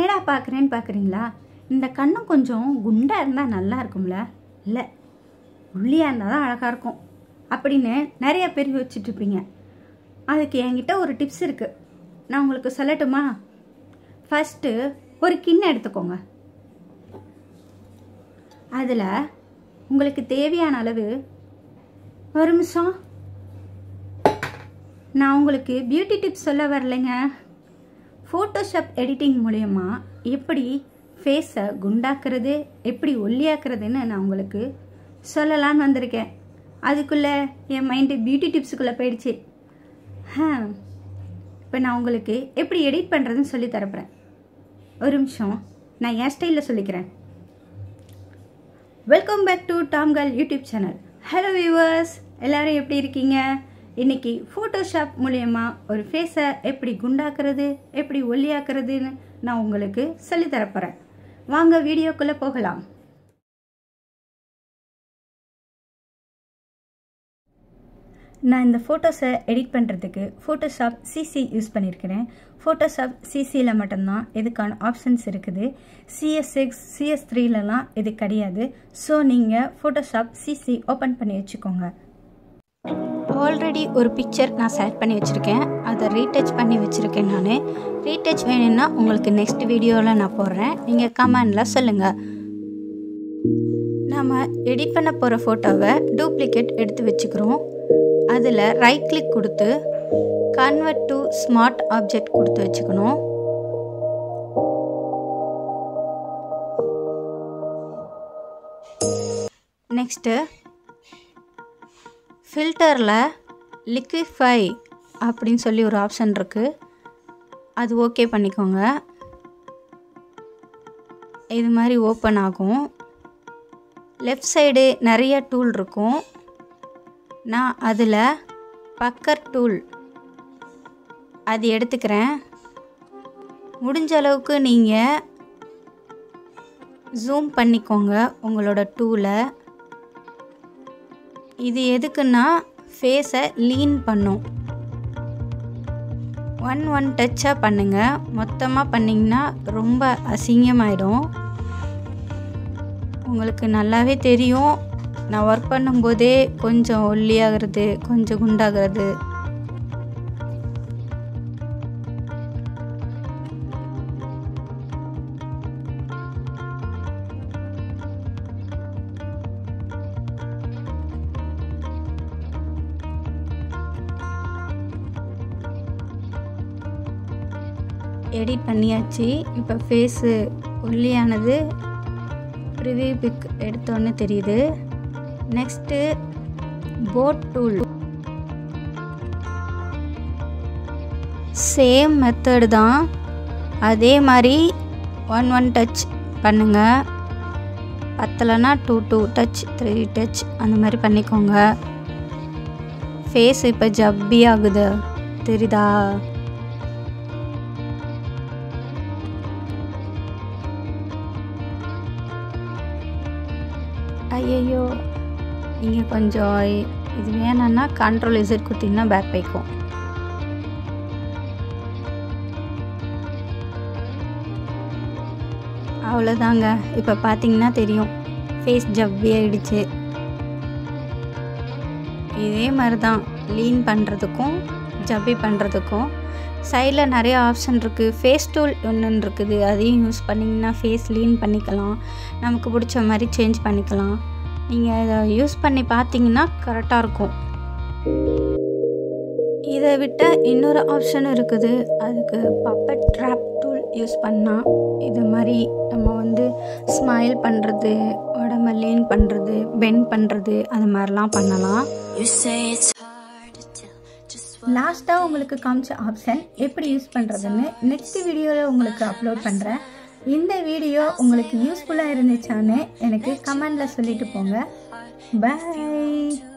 என்னடா பார்க்குறேன்னு பார்க்குறீங்களா இந்த கண்ணும் கொஞ்சம் குண்டாக இருந்தால் நல்லா இருக்கும்ல இல்லை ஒல்லியாக இருந்தால் தான் அழகாக இருக்கும் அப்படின்னு நிறைய பேர் யோசிச்சுட்டு இருப்பீங்க அதுக்கு என்கிட்ட ஒரு டிப்ஸ் இருக்குது நான் உங்களுக்கு சொல்லட்டுமா ஃபஸ்ட்டு ஒரு கிண்ணம் எடுத்துக்கோங்க அதில் உங்களுக்கு தேவையான அளவு ஒரு நிமிஷம் நான் உங்களுக்கு பியூட்டி டிப்ஸ் சொல்ல வரலைங்க ஃபோட்டோஷாப் எடிட்டிங் மூலயமா எப்படி ஃபேஸை குண்டாக்குறது எப்படி ஒல்லியாக்குறதுன்னு நான் உங்களுக்கு சொல்லலான்னு வந்திருக்கேன் அதுக்குள்ளே என் மைண்டு பியூட்டி டிப்ஸுக்குள்ளே போயிடுச்சு ஆ இப்போ நான் உங்களுக்கு எப்படி எடிட் பண்ணுறதுன்னு சொல்லி தரப்போகிறேன் ஒரு நிமிஷம் நான் என் ஸ்டைலில் சொல்லிக்கிறேன் welcome back to Tom girl YouTube channel hello viewers எல்லாரும் எப்படி இருக்கீங்க இன்னைக்கு ஃபோட்டோஷாப் மூலயமா ஒரு ஃபேஸை எப்படி குண்டாக்குறது எப்படி ஒல்லியாக்குறதுன்னு நான் உங்களுக்கு சொல்லித் தரப்போகிறேன் வாங்க வீடியோக்குள்ளே போகலாம் நான் இந்த ஃபோட்டோஸை எடிட் பண்ணுறதுக்கு ஃபோட்டோஷாப் சிசி யூஸ் பண்ணியிருக்கிறேன் ஃபோட்டோஷாப் சிசியில் மட்டும்தான் இதுக்கான ஆப்ஷன்ஸ் இருக்குது சிஎஸ் சிக்ஸ் சிஎஸ் த்ரீலலாம் இது கிடையாது ஸோ நீங்கள் ஃபோட்டோஷாப் சிசி ஓப்பன் பண்ணி வச்சுக்கோங்க ஆல்ரெடி ஒரு பிக்சர் நான் செலக்ட் பண்ணி வச்சுருக்கேன் அதை ரீடச் பண்ணி வச்சுருக்கேன் நான் ரீடச் வேணும்னா உங்களுக்கு நெக்ஸ்ட் வீடியோவில் நான் போடுறேன் நீங்கள் கமெண்டில் சொல்லுங்கள் நம்ம எடிட் பண்ண போகிற ஃபோட்டோவை டூப்ளிகேட் எடுத்து வச்சுக்கிறோம் அதில் ரைட் கிளிக் கொடுத்து கன்வெர்ட் டு ஸ்மார்ட் ஆப்ஜெக்ட் கொடுத்து வச்சுக்கணும் நெக்ஸ்ட்டு ஃபில்டரில் லிக்விஃபை அப்படின்னு சொல்லி ஒரு ஆப்ஷன் இருக்குது அது ஓகே பண்ணிக்கோங்க இது மாதிரி ஓப்பன் ஆகும் லெஃப்ட் சைடு நிறைய டூல் இருக்கும் நான் அதில் பக்கர் டூல் அது எடுத்துக்கிறேன் முடிஞ்ச அளவுக்கு நீங்கள் ஜூம் பண்ணிக்கோங்க உங்களோட டூலை இது எதுக்குன்னா ஃபேஸை லீன் பண்ணும் ஒன் ஒன் டச்சாக பண்ணுங்கள் மொத்தமாக பண்ணிங்கன்னா ரொம்ப அசிங்கமாயிடும் உங்களுக்கு நல்லாவே தெரியும் நான் ஒர்க் பண்ணும்போதே கொஞ்சம் ஒல்லியாகிறது கொஞ்சம் குண்டாகிறது எடிட் பண்ணியாச்சு இப்போ ஃபேஸு ஒல்லியானது ப்ரிவியூ பிக் எடுத்தோன்னே தெரியுது நெக்ஸ்ட்டு போட் டூல் சேம் மெத்தடு தான் அதே மாதிரி ஒன் ஒன் டச் பண்ணுங்கள் பத்தலைன்னா two two touch three touch அந்த மாதிரி பண்ணிக்கோங்க ஃபேஸ் இப்போ ஜப்பி ஆகுது தெரியுதா ஐயையோ இங்கே கொஞ்சம் இது வேணும்னா கண்ட்ரோல் இசட் கொடுத்தீங்கன்னா பேக் போய்க்கும் அவ்வளோதாங்க இப்போ பார்த்தீங்கன்னா தெரியும் ஃபேஸ் ஜப்பி ஆயிடுச்சு இதே மாதிரி தான் லீன் பண்ணுறதுக்கும் ஜப்பி பண்ணுறதுக்கும் சைடில் நிறைய ஆப்ஷன் இருக்குது ஃபேஸ் டூல் ஒன்று இருக்குது அதையும் யூஸ் பண்ணிங்கன்னா ஃபேஸ் லீன் பண்ணிக்கலாம் நமக்கு பிடிச்ச மாதிரி சேஞ்ச் பண்ணிக்கலாம் நீங்கள் இதை யூஸ் பண்ணி பார்த்தீங்கன்னா கரெக்டாக இருக்கும் இதை விட்ட இன்னொரு ஆப்ஷன் இருக்குது அதுக்கு பப்பட் ட்ராப் டூல் யூஸ் பண்ணால் இது மாதிரி நம்ம வந்து ஸ்மைல் பண்ணுறது உடம்ப லீன் பண்ணுறது பெண்ட் பண்ணுறது அது மாதிரிலாம் பண்ணலாம் லாஸ்ட்டாக உங்களுக்கு காமிச்ச ஆப்ஷன் எப்படி யூஸ் பண்ணுறதுன்னு நெக்ஸ்ட் வீடியோவில் உங்களுக்கு அப்லோட் பண்ணுறேன் இந்த வீடியோ உங்களுக்கு யூஸ்ஃபுல்லாக இருந்துச்சான்னு எனக்கு கமெண்டில் சொல்லிட்டு போங்க பாய்